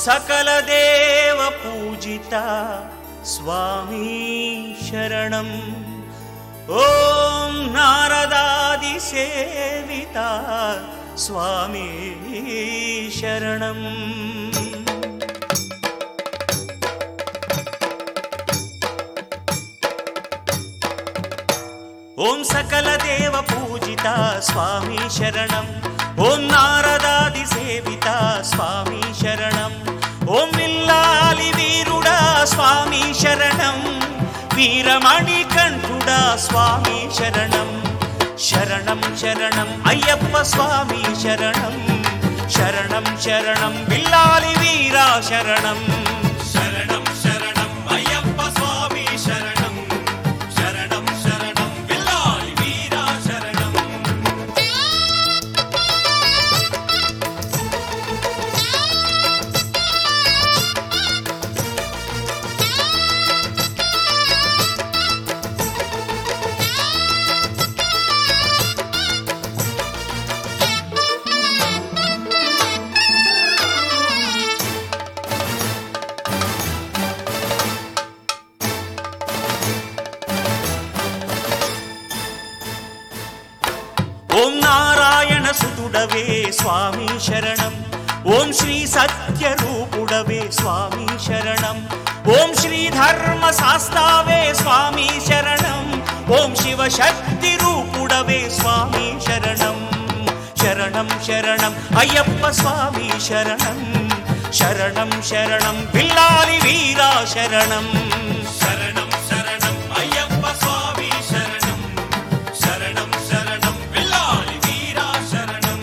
సకల దేవ పూజిత స్వామి శరణం ఓం నారదాది సేవిత స్వామి శరణం ఓం సకల దేవ పూజిత స్వామి శరణం ఓం నారదాది సేవిత స్వామి శరణం ఓం విల్లాలి వీరుడా స్వామి శరణం వీరమణి కంఠుడా స్వామి శరణం శరణం శరణం అయ్యప్ప స్వామి శరణం శరణం శరణం విల్లాలి వీరా శరణం శరణం శరణం అయ్యప్ప స్వామి శరణం శరణం శరణం విల్లాలి వీరా శరణం ఓం నారాయణ సుతుడవే స్వామి శరణం ఓం శ్రీ సత్య రూపుడవే స్వామి శరణం ఓం శ్రీ ధర్మ శాస్తావే స్వామి శరణం ఓం శివ శక్తి రూపుడవే స్వామి శరణం శరణం శరణం అయ్యప్ప స్వామి శరణం శరణం శరణం పిల్లాలి వీరా శరణం శరణం శరణం అయ్యప్ప స్వామి శరణం శరణం శరణం పిల్లాలి వీరా శరణం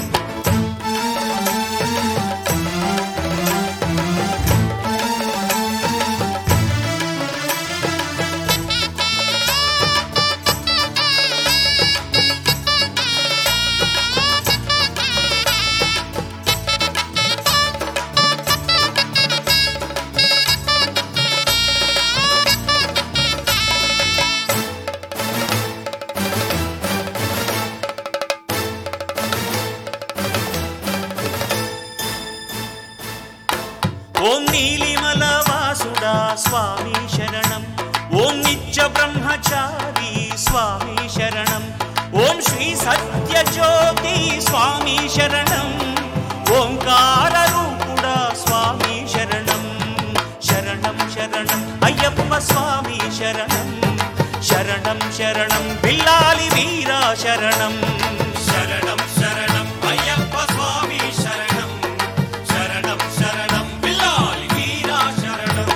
ఓం నీలిమల వాసుడా స్వామి శరణం ఓం నిత్య బ్రహ్మచారి స్వామి శరణం ఓం శ్రీ సత్య జ్యోతి స్వామి శరణం ఓంకార రూపుడా స్వామి శరణం శరణం శరణం అయ్యప్ప స్వామి శరణం శరణం శరణం బిల్లాలి వీరా శరణం శరణం శరణం అయ్యప్ప స్వామి శరణం శరణం శరణం బిల్లాలి వీరా శరణం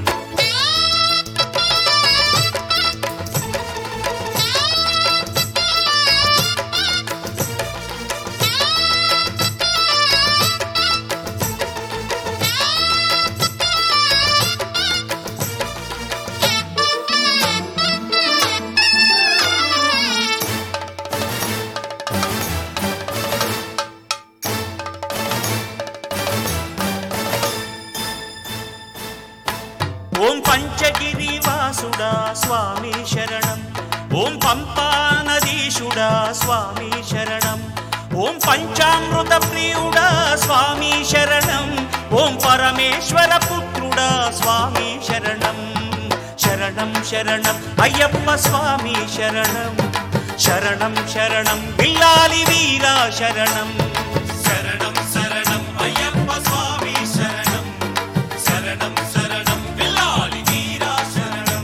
ఓం పంచగిరి వాసుడా స్వామి శరణం ఓం పంపా నదీశుడా స్వామి శరణం ఓం పంచామృత ప్రియుడా స్వామి శరణం ఓం పరమేశ్వర పుత్రుడా స్వామి శరణం శరణం శరణం అయ్యప్ప స్వామి శరణం శరణం శరణం బిల్లాలి వీరా శరణం శరణం శరణం అయ్యప్ప స్వామి శరణం శరణం శరణం బిల్లాలి వీరా శరణం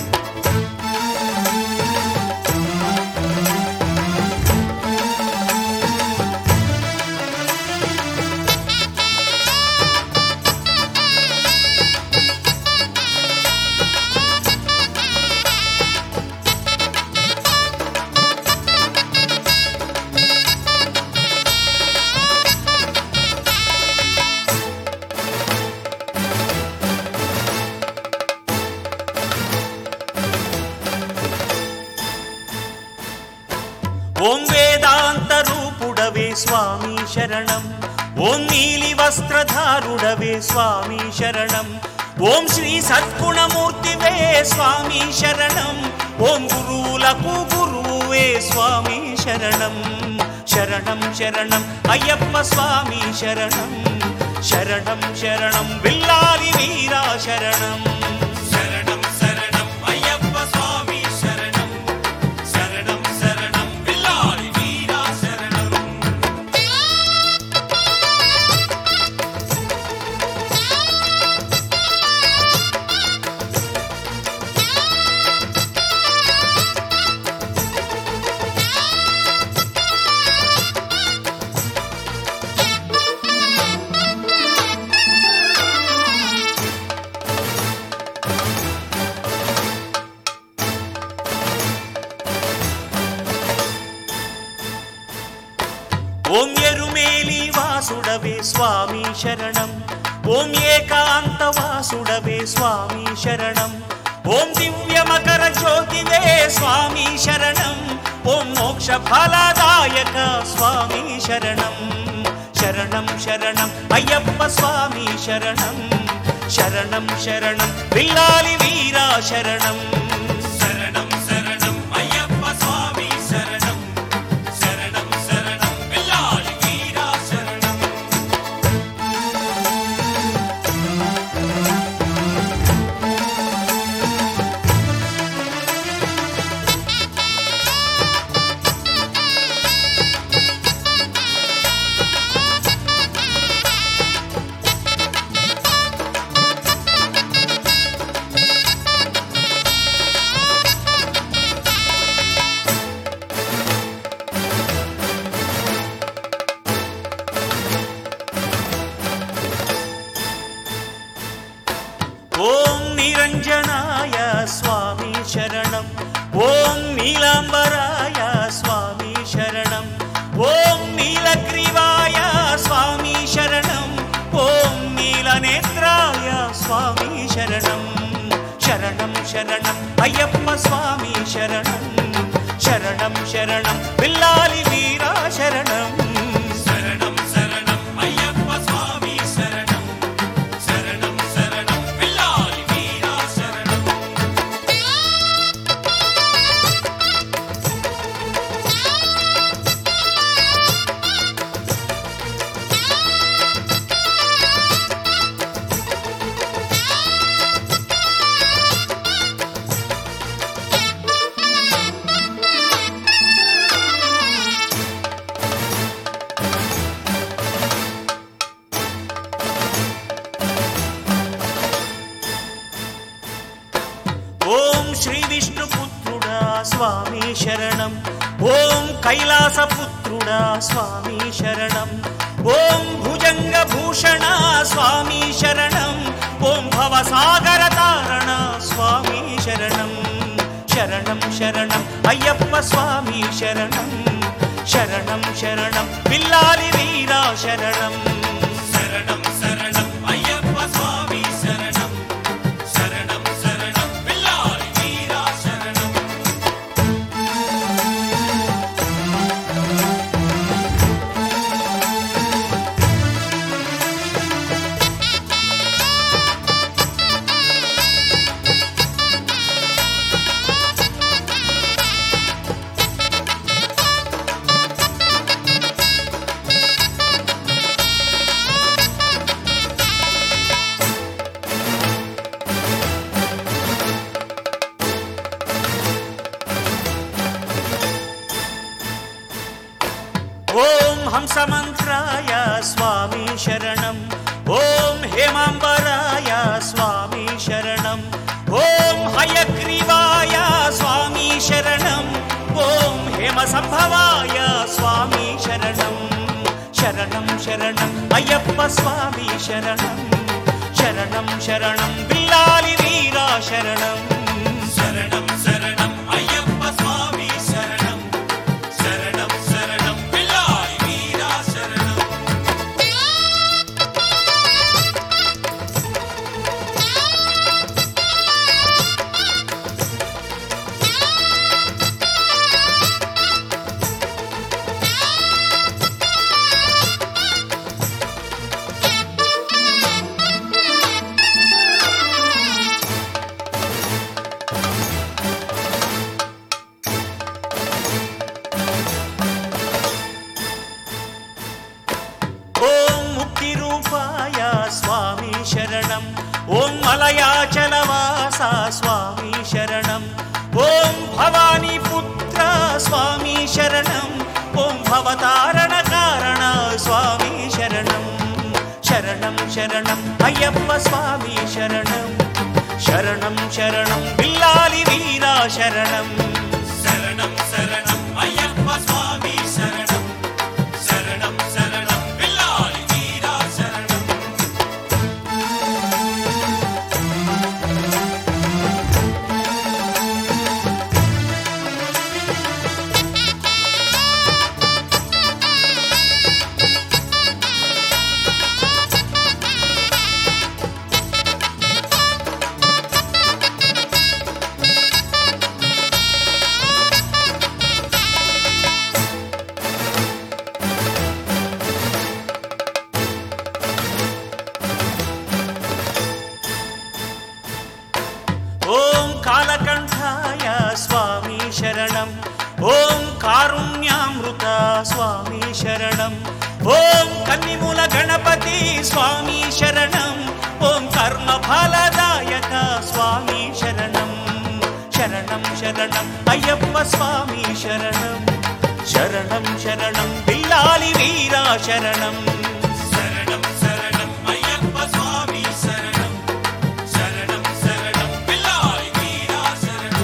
ఓం వేదాంత రూపుడవే స్వామి శరణం ఓం నీలి వస్త్రధారుడవే స్వామి శరణం ఓం శ్రీ సద్గుణమూర్తివే స్వామి శరణం ఓం గురువులకు గురువే స్వామి శరణం శరణం శరణం అయ్యప్ప స్వామి శరణం శరణం శరణం బిల్లాలి వీరా శరణం శరణం శరణం అయ్యప్ప స్వామి శరణం శరణం శరణం పిల్లాడి వీరా శరణం ఓం ఎరుమేలి వాసుడవే స్వామి శరణం ఓం ఏకాంత వాసుడవే స్వామి శరణం ఓం దివ్య మకర జ్యోతివే స్వామి శరణం ఓం మోక్ష ఫలదాయక స్వామి శరణం శరణం శరణం అయ్యప్ప స్వామి శరణం శరణం శరణం బిల్లాలి వీరా శరణం శరణం శరణం అయ్యప్ప స్వామి శరణం శరణం శరణం పిల్లాడి వీరా శరణం ఓం నిరంజనాయ స్వామి శరణం ఓం నీలాంబరాయ స్వామి శరణం ఓం నీలగ్రీవాయ స్వామి శరణం ఓం నీలనేత్రాయ స్వామి శరణం శరణం శరణం అయ్యప్ప స్వామి శరణం శరణం శరణం పిల్లాలి వీరా శరణం శరణం శరణం అయ్యప్ప స్వామి శరణం శరణం శరణం పిల్లాడి వీరా శరణం ఓం శ్రీ విష్ణుపుత్రుడా స్వామి శరణం ఓం కైలాసపుత్రుడా స్వామి శరణం ఓం భుజంగ భూషణ స్వామి శరణం ఓం భవసాగర తారణ స్వామి శరణం శరణం శరణం అయ్యప్ప స్వామి శరణం శరణం శరణం పిల్లాలి వీరా శరణం శరణం శరణం అయ్యప్ప స్వామి శరణం శరణం శరణం పిల్లాడి వీరా శరణం ఓం హంసమంత్రాయ స్వామి శరణం ఓం హేమాంబరాయ స్వామి శరణం ఓం హయగ్రీవాయ స్వామి శరణం ఓం హేమ సంభవాయ స్వామి శరణం శరణం శరణం అయ్యప్ప స్వామి శరణం శరణం శరణం బిల్లాలి వీరా శరణం శరణం శరణం అయ్యప్ప స్వామి శరణం శరణం శరణం పిల్లాడి వీరా శరణం శ్రీనివాస స్వామి శరణం ఓం భవానీ పుత్ర స్వామి శరణం ఓం భవతారణ కారణ స్వామి శరణం శరణం శరణం అయ్యప్ప స్వామి శరణం శరణం శరణం బిల్లాలి వీరా శరణం శరణం శరణం అయ్యప్ప స్వామి శరణం శరణం శరణం పిల్లాలి వీరా శరణం ఓం కాలకంఠాయ స్వామి శరణం ఓం కారుణ్యామృత స్వామి శరణం ఓం కన్నిమూల గణపతి స్వామి శరణం ఓం కర్మ ఫలదాయక స్వామి శరణం శరణం శరణం అయ్యప్ప స్వామి శరణం శరణం శరణం బిల్లాలి వీరా శరణం శరణం శరణం అయ్యప్ప స్వామి శరణం శరణం శరణం పిల్లాలి వీరా శరణం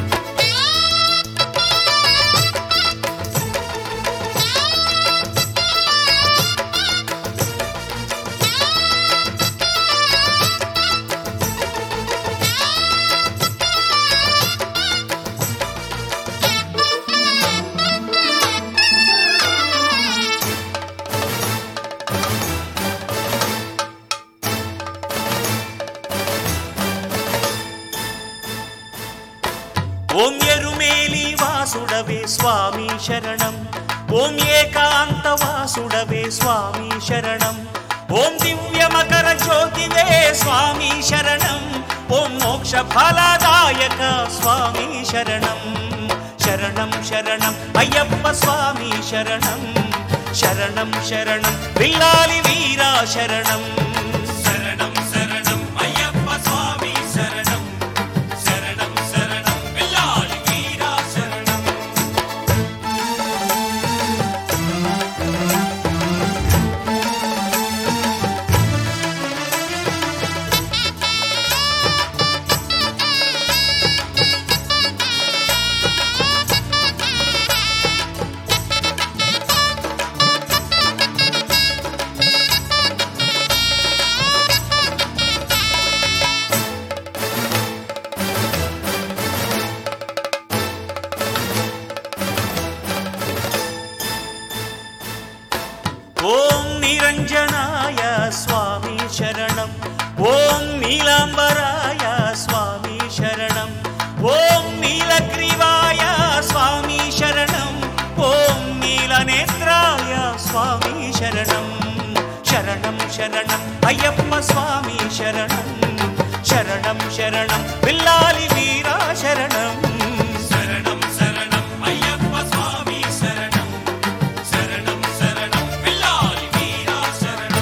ఓం ఎరుమేలి వాసుడవే స్వామి శరణం ఓం ఏకాంత వాసుడవే స్వామి శరణం ఓం దివ్య మకర జ్యోతివే స్వామి శరణం ఓం మోక్ష ఫలదాయక స్వామి శరణం శరణం శరణం అయ్యప్ప స్వామి శరణం శరణం శరణం బిల్లాలి వీరా శరణం శరణం శరణం అయ్యప్ప స్వామి శరణం శరణం శరణం పిల్లాలి వీరా శరణం ఓం నిరంజనాయ స్వామి శరణం ఓం నీలాంబరాయ స్వామి శరణం ఓం నీలగ్రీవాయ స్వామి శరణం ఓం నీలనేత్రాయ స్వామి శరణం శరణం శరణం అయ్యప్ప స్వామి శరణం శరణం శరణం పిల్లాలి వీరా శరణం శరణం శరణం అయ్యప్ప స్వామి శరణం శరణం శరణం పిల్లాలి వీరా శరణం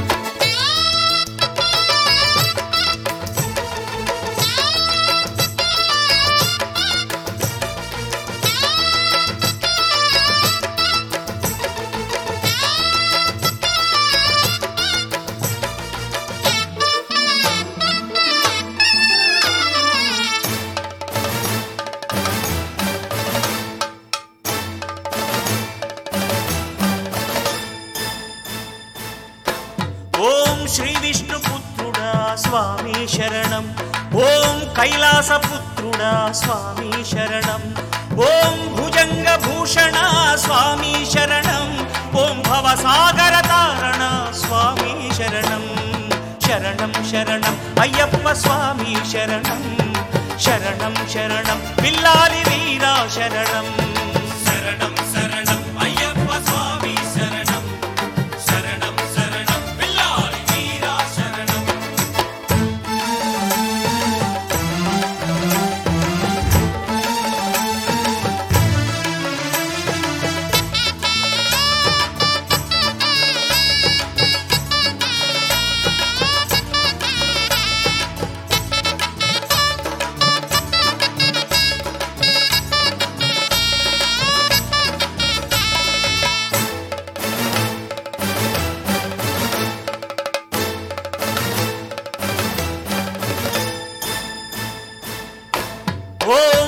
ఓం శ్రీ విష్ణుపుత్రుడా స్వామి శరణం ఓం కైలాసపుత్రుడా స్వామి శరణం ఓం భుజంగ భూషణ స్వామి శరణం ఓం భవసాగర తారణ స్వామి శరణం శరణం శరణం అయ్యప్ప స్వామి శరణం శరణం శరణం పిల్లాలి వీరా శరణం శరణం శరణం అయ్యప్ప స్వామి శరణం శరణం శరణం పిల్లాలి వీరా శరణం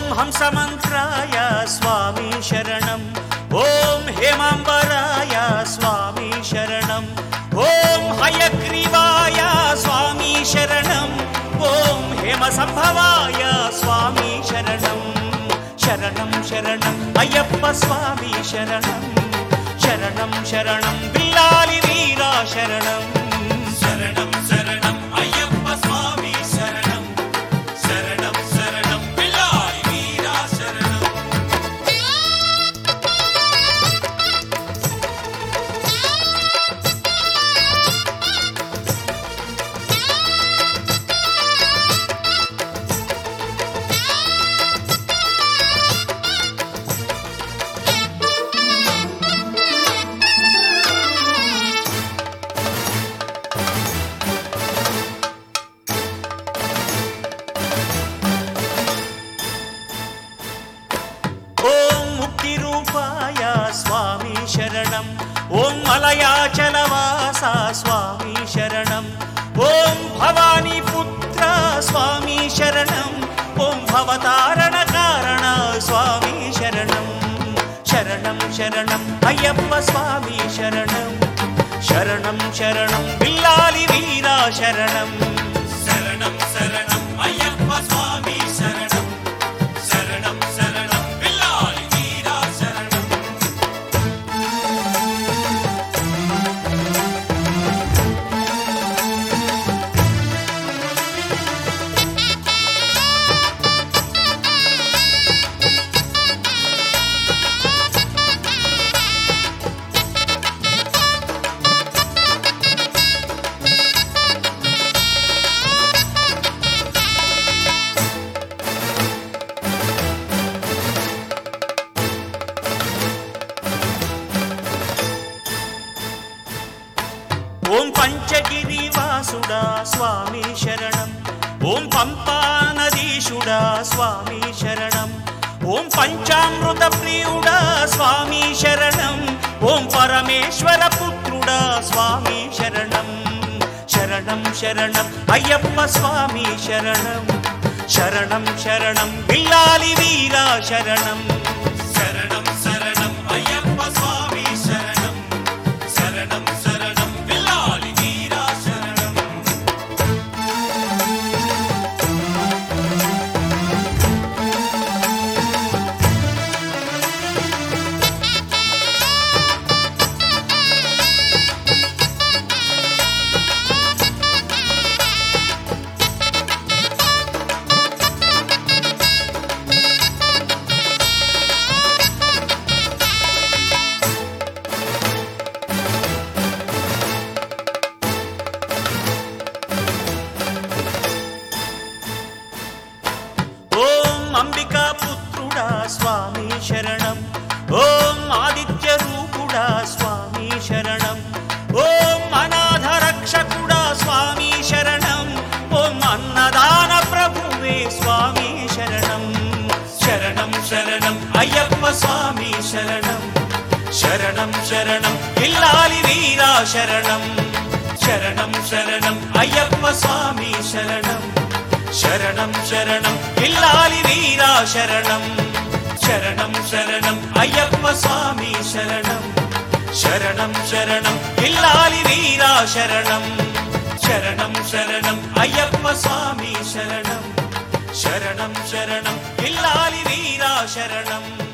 హంసమంత్రాయ స్వామి శరణం ఓం హేమాంబరాయ స్వామి శరణం ఓం హయగ్రీవాయ స్వామి శరణం ఓం హేమ సంభవాయ స్వామి శరణం శరణం శరణం అయ్యప్ప స్వామి శరణం శరణం శరణం బిల్లాలి వీరా శరణం శరణం శరణం అయ్యప్ప స్వామి శరణం శరణం శరణం పిల్లారి వీరా శరణం ఓం ముక్తి రూపాయ స్వామి శరణం ఓం మలయాచలవాస స్వామి శరణం ఓం భవానీ పుత్ర స్వామి శరణం ఓం భవతారణ కారణ స్వామి శరణం శరణం శరణం అయ్యప్ప స్వామి శరణం శరణం శరణం బిల్లాలి వీరా శరణం శరణం శరణం అయ్యప్ప స్వామి శరణం శరణం శరణం పిల్లారి వీరా శరణం ఓం పంచగిరి వాసుడా స్వామి శరణం ఓం పంపా నదీశుడా స్వామి శరణం ఓం పంచామృత ప్రియుడా స్వామి శరణం ఓం పరమేశ్వర పుత్రుడా స్వామి శరణం శరణం శరణం అయ్యప్ప స్వామి శరణం శరణం శరణం బిల్లాలి వీరా శరణం శరణం శరణం అయ్యప్ప స్వామి శరణం శరణం శరణం పిల్లారి వీరా శరణం ఓం అంబికా పుత్రుడా స్వామి శరణం ఓం ఆదిత్య రూపుడా స్వామి శరణం ఓం అనాథ రక్షకుడా స్వామి శరణం ఓం అన్నదాన ప్రభువే స్వామి శరణం శరణం శరణం అయ్యప్ప స్వామి శరణం శరణం శరణం ఇల్లాలి వీరా శరణం శరణం శరణం అయ్యప్ప స్వామి శరణం శరణం శరణం ఇల్లాలి వీరా శరణం శరణం శరణం అయ్యప్ప స్వామి శరణం శరణం శరణం ఇల్లాలి వీరా శరణం శరణం శరణం అయ్యప్ప స్వామి శరణం శరణం శరణం ఇల్లాలి వీరా శరణం